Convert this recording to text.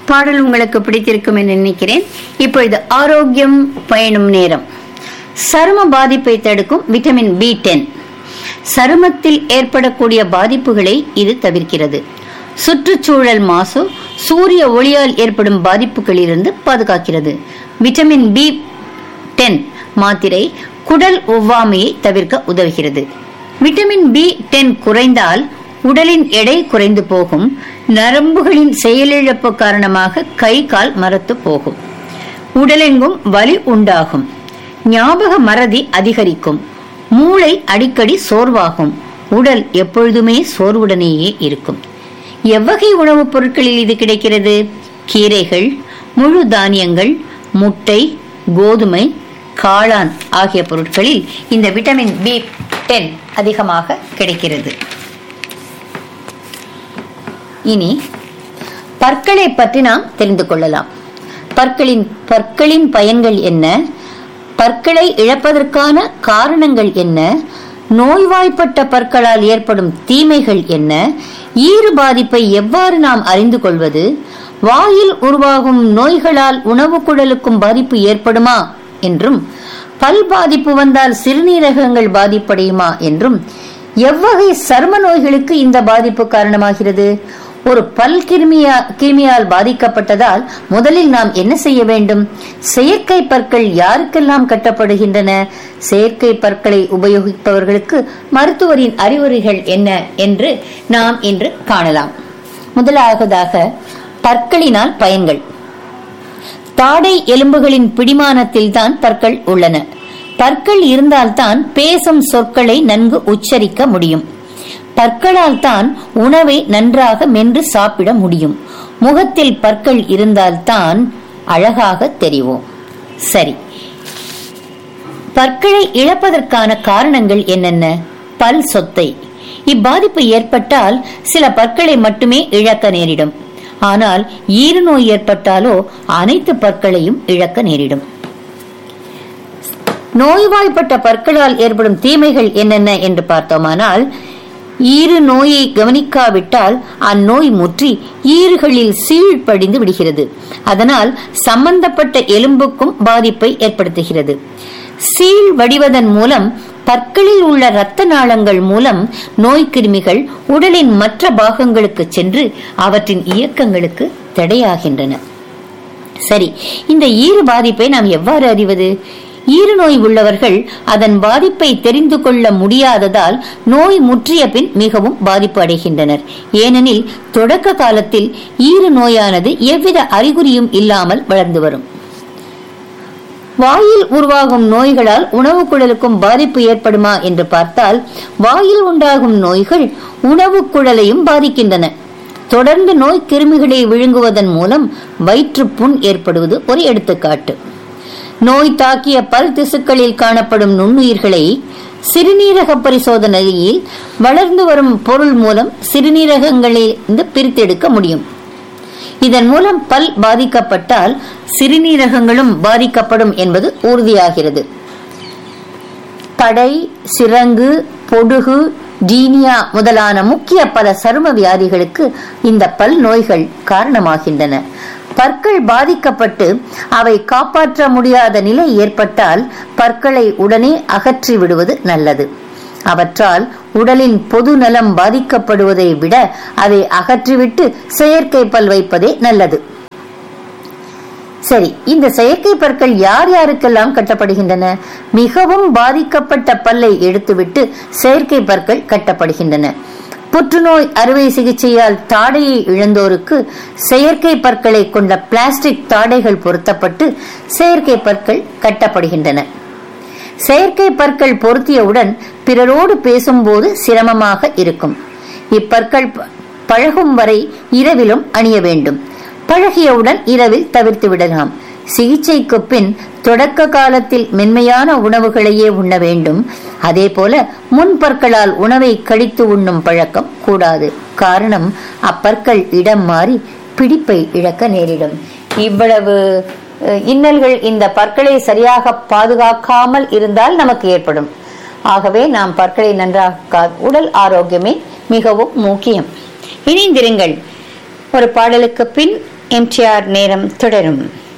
பாடல் உங்களுக்கு பிடித்திருக்கும் என்று நினைக்கிறேன் இப்பொழுது ஆரோக்கியம் பயணம் நேரம் சரும பாதிப்பை தடுக்கும் விட்டமின் பி டென் சருமத்தில் ஏற்படக்கூடிய பாதிப்புகளை இது தவிர்க்கிறது சுற்றுச்சூழல் மாசு சூரிய ஒளியால் ஏற்படும் பாதிப்புகளிலிருந்து பாதுகாக்கிறது விட்டமின் பி டென் மாத்திரை குடல் ஒவ்வாமையை தவிர்க்க உதவுகிறது விட்டமின் பி டென் குறைந்தால் உடலின் எடை குறைந்து போகும் நரம்புகளின் செயலிழப்பு காரணமாக கை கால் மரத்து போகும் உடலெங்கும் வலி உண்டாகும் ஞாபக மறதி அதிகரிக்கும் மூளை அடிக்கடி சோர்வாகும் உடல் எப்பொழுதுமே சோர்வுடனேயே இருக்கும் எவ்வகை உணவுப் பொருட்களில் இது கிடைக்கிறது கீரைகள் முழு தானியங்கள் முட்டை கோதுமை காளான் ஆகிய பொருட்களில் இந்த விட்டமின் பி டென் அதிகமாக கிடைக்கிறது இனி பற்களை பற்றி நாம் தெரிந்து கொள்ளலாம் பற்களின் பற்களின் பயன்கள் என்ன பற்களை இழப்பதற்கான காரணங்கள் என்ன நோய்வாய்ப்பட்ட பற்களால் ஏற்படும் தீமைகள் என்ன ஈறு பாதிப்பை எவ்வாறு நாம் அறிந்து கொள்வது வாயில் உருவாகும் நோய்களால் உணவு குழலுக்கும் பாதிப்பு ஏற்படுமா என்றும் பல் பாதிப்பு வந்தால் சிறுநீரகங்கள் பாதிப்படையுமா என்றும் எவ்வகை சர்ம நோய்களுக்கு இந்த பாதிப்பு காரணமாகிறது ஒரு பல் கிருமியா கிருமியால் பாதிக்கப்பட்டதால் முதலில் நாம் என்ன செய்ய வேண்டும் செயற்கை பற்கள் யாருக்கெல்லாம் கட்டப்படுகின்றன செயற்கை பற்களை உபயோகிப்பவர்களுக்கு மருத்துவரின் அறிவுரைகள் என்ன என்று நாம் இன்று காணலாம் முதலாவதாக பற்களினால் பயன்கள் தாடை எலும்புகளின் பிடிமானத்தில் தான் பற்கள் உள்ளன பற்கள் இருந்தால்தான் பேசும் சொற்களை நன்கு உச்சரிக்க முடியும் பற்களால் தான் உணவை நன்றாக மென்று சாப்பிட முடியும் முகத்தில் பற்கள் இருந்தால்தான் அழகாக தெரிவோம் சரி பற்களை இழப்பதற்கான காரணங்கள் என்னென்ன பல் சொத்தை இப்பாதிப்பு ஏற்பட்டால் சில பற்களை மட்டுமே இழக்க நேரிடும் ஆனால் ஈறு நோய் ஏற்பட்டாலோ அனைத்து பற்களையும் இழக்க நேரிடும் நோய்வாய்ப்பட்ட பற்களால் ஏற்படும் தீமைகள் என்னென்ன என்று பார்த்தோமானால் ஈறு நோயை கவனிக்காவிட்டால் அந்நோய் முற்றி ஈறுகளில் சீழ் படிந்து விடுகிறது அதனால் சம்பந்தப்பட்ட எலும்புக்கும் பாதிப்பை ஏற்படுத்துகிறது சீழ் வடிவதன் மூலம் பற்களில் உள்ள இரத்த நாளங்கள் மூலம் நோய்க்கிருமிகள் உடலின் மற்ற பாகங்களுக்கு சென்று அவற்றின் இயக்கங்களுக்கு தடையாகின்றன சரி இந்த ஈறு பாதிப்பை நாம் எவ்வாறு அறிவது ஈறு நோய் உள்ளவர்கள் அதன் பாதிப்பை தெரிந்து கொள்ள முடியாததால் நோய் முற்றிய பின் மிகவும் பாதிப்பு அடைகின்றனர் ஏனெனில் தொடக்க காலத்தில் ஈறு நோயானது எவ்வித அறிகுறியும் இல்லாமல் வளர்ந்து வரும் வாயில் உருவாகும் நோய்களால் உணவு குழலுக்கும் பாதிப்பு ஏற்படுமா என்று பார்த்தால் வாயில் உண்டாகும் நோய்கள் உணவு குழலையும் பாதிக்கின்றன தொடர்ந்து நோய் கிருமிகளை விழுங்குவதன் மூலம் வயிற்று புண் ஏற்படுவது ஒரு எடுத்துக்காட்டு நோய் தாக்கிய பல் திசுக்களில் காணப்படும் நுண்ணுயிர்களை சிறுநீரக பரிசோதனையில் வளர்ந்து வரும் பொருள் மூலம் சிறுநீரகங்களிலிருந்து பிரித்தெடுக்க முடியும் இதன் மூலம் பல் பாதிக்கப்பட்டால் சிறுநீரகங்களும் பாதிக்கப்படும் என்பது உறுதியாகிறது படை சிரங்கு பொடுகு டீனியா முதலான முக்கிய பல சரும வியாதிகளுக்கு இந்த பல் நோய்கள் காரணமாகின்றன பற்கள் பாதிக்கப்பட்டு அவை காப்பாற்ற முடியாத நிலை ஏற்பட்டால் பற்களை உடனே அகற்றி விடுவது நல்லது அவற்றால் உடலின் பொது நலம் பாதிக்கப்படுவதை விட அதை அகற்றிவிட்டு செயற்கை பல் வைப்பதே நல்லது சரி இந்த செயற்கை பற்கள் யார் யாருக்கெல்லாம் கட்டப்படுகின்றன மிகவும் பாதிக்கப்பட்ட பல்லை எடுத்துவிட்டு செயற்கை பற்கள் கட்டப்படுகின்றன புற்றுநோய் அறுவை சிகிச்சையால் தாடையை இழந்தோருக்கு செயற்கை பற்களை கொண்ட பிளாஸ்டிக் தாடைகள் பொருத்தப்பட்டு செயற்கை பற்கள் கட்டப்படுகின்றன செயற்கை பற்கள் பொருத்தியவுடன் பிறரோடு பேசும்போது சிரமமாக இருக்கும் இப்பற்கள் பழகும் வரை இரவிலும் அணிய வேண்டும் பழகியவுடன் இரவில் தவிர்த்து விடலாம் சிகிச்சைக்கு பின் தொடக்க காலத்தில் மென்மையான உணவுகளையே உண்ண வேண்டும் அதே போல முன்பற்களால் உணவை கழித்து உண்ணும் பழக்கம் கூடாது காரணம் அப்பற்கள் இடம் மாறி பிடிப்பை இழக்க நேரிடும் இவ்வளவு இன்னல்கள் இந்த பற்களை சரியாக பாதுகாக்காமல் இருந்தால் நமக்கு ஏற்படும் ஆகவே நாம் பற்களை நன்றாக உடல் ஆரோக்கியமே மிகவும் முக்கியம் இணைந்திருங்கள் ஒரு பாடலுக்கு பின் எம்டிஆர் நேரம் தொடரும்